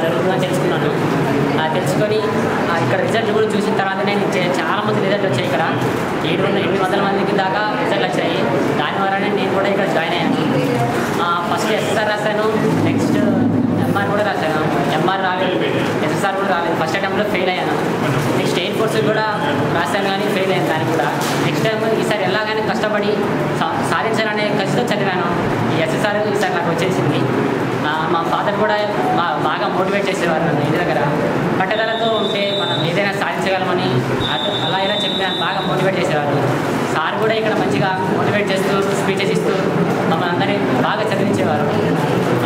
జరుగుతుందని తెలుసుకున్నాను ఆ, తెలుసుకొని ఆ, ఇక్కడ రిజల్ట్ కూడా చూసిన తర్వాత నేను చే- చాలా మంది రిజల్ట్ వచ్చాయి ఇక్కడ ఏడు వందల ఎనిమిది వందల మందికి దాకా రిజల్ట్ వచ్చాయి దాని ద్వారానే నేను కూడా ఇక్కడ జాయిన్ అయ్యాను ఫస్ట్ ఎస్ఎస్ఆర్ రాశాను నెక్స్ట్ ఎంఆర్ కూడా రాశాను ఎంఆర్ రాలేదు ఎస్ఎస్ఆర్ కూడా రాలేదు ఫస్ట్ అటెంప్ట్లో ఫెయిల్ అయ్యాను నెక్స్ట్ ఎయిర్ ఫోర్స్ కూడా రాశాను కానీ ఫెయిల్ అయ్యాను దానికి కూడా నెక్స్ట్ టైం ఈసారి ఎలాగైనా కష్టపడి సా- సాధించాలనే కసితో చదివాను ఈ ఎస్ఎస్ఆర్ ఈసారి నాకు వచ్చేసింది ఆ, మా ఫాదర్ కూడా మా బాగా మోటివేట్ చేసేవారు నన్ను ఇంటి దగ్గర పట్టుదలతో ఉంటే మనం ఏదైనా సాధించగలమని అటు- అలా ఇలా చెప్పి నన్ను బాగా మోటివేట్ చేసేవారు సార్ కూడా ఇక్కడ మంచిగా మోటివేట్ చేస్తూ స్పీచెస్ ఇస్తూ మమ్మల్ని అందరినీ బాగా చదివించేవారు